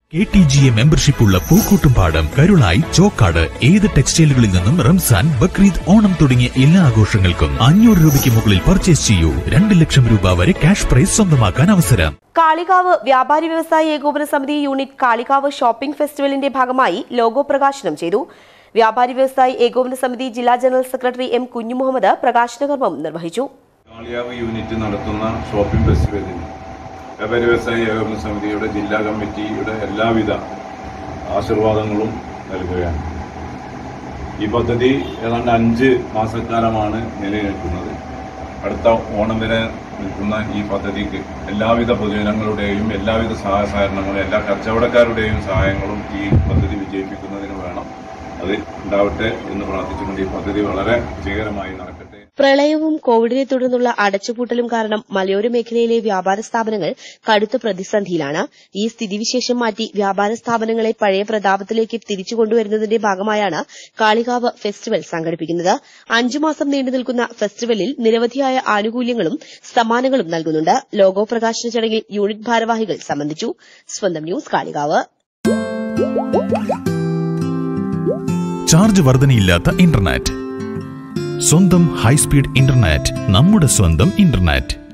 K T G A membership ഉള്ള പൂക്കൂട്ടുംപാടം കരുളായി ചോക്കാട് ഏത് ടെക്സ്റ്റൈലുകളിൽ നിന്നും റംസാൻ ബക്രീദ് ഓണം തുടങ്ങിയ എല്ലാ ആഘോഷങ്ങൾക്കും അഞ്ഞൂറ് രൂപയ്ക്ക് മുകളിൽ പർച്ചേസ് ചെയ്യൂ രണ്ട് ലക്ഷം രൂപ വരെ ക്യാഷ് പ്രൈസ് സ്വന്തമാക്കാൻ അവസരം കാളികാവ് വ്യാപാരി വ്യവസായി ഏകോപന സമിതി യൂണിറ്റ് കാളികാവ് ഷോപ്പിംഗ് ഫെസ്റ്റിവലിന്റെ ഭാഗമായി ലോഗോ പ്രകാശനം ചെയ്തു വ്യാപാരി വ്യവസായി ഏകോപന സമിതി ജില്ലാ ജനറൽ സെക്രട്ടറി എം കുഞ്ഞുമുഹമ്മദ് പ്രകാശന കർമ്മം നിർവഹിച്ചു കാളിയാവ് യൂണിറ്റ് നടത്തുന്ന ഷോപ്പിംഗ് ഫെസ്റ്റിവലിന് വ്യാപാരി വ്യവസായ ഏകോപന സമിതിയുടെ ജില്ലാ കമ്മിറ്റിയുടെ എല്ലാവിധ ആശീർവാദങ്ങളും നൽകുകയാണ് ഈ പദ്ധതി ഏതാണ്ട് അഞ്ച് മാസക്കാലമാണ് നിലനിൽക്കുന്നത് അടുത്ത ഓണം വരെ നിൽക്കുന്ന ഈ പദ്ധതിക്ക് എല്ലാവിധ പൊതുജനങ്ങളുടെയും എല്ലാവിധ സഹായ സഹകരണങ്ങളും എല്ലാ കച്ചവടക്കാരുടെയും സഹായങ്ങളും ഈ പദ്ധതി വിജയിപ്പിക്കുന്നതിന് വേണം അത് ഉണ്ടാവട്ടെ എന്ന് പ്രാർത്ഥിച്ചുകൊണ്ട് ഈ പദ്ധതി വളരെ വിജയകരമായി നടക്കട്ടെ പ്രളയവും കോവിഡിനെ തുടർന്നുള്ള അടച്ചുപൂട്ടലും കാരണം മലയോര മേഖലയിലെ വ്യാപാര സ്ഥാപനങ്ങൾ കടുത്ത പ്രതിസന്ധിയിലാണ് ഈ സ്ഥിതിവിശേഷം മാറ്റി വ്യാപാര സ്ഥാപനങ്ങളെ പഴയ പ്രതാപത്തിലേക്ക് തിരിച്ചു കൊണ്ടുവരുന്നതിന്റെ ഭാഗമായാണ് കാളികാവ് ഫെസ്റ്റിവൽ സംഘടിപ്പിക്കുന്നത് അഞ്ചു മാസം നീണ്ടു നിൽക്കുന്ന ഫെസ്റ്റിവലിൽ നിരവധിയായ ആനുകൂല്യങ്ങളും സമ്മാനങ്ങളും നൽകുന്നുണ്ട് ലോഗോ പ്രകാശന ചടങ്ങിൽ യൂണിറ്റ് ഭാരവാഹികൾ സംബന്ധിച്ചു സ്വന്തം ന്യൂസ് കാളികാവ് ചാർജ് വർധനയില്ലാത്ത ഇന്റർനെറ്റ് സ്വന്തം ഹൈസ്പീഡ് ഇന്റർനെറ്റ് നമ്മുടെ സ്വന്തം ഇന്റർനെറ്റ്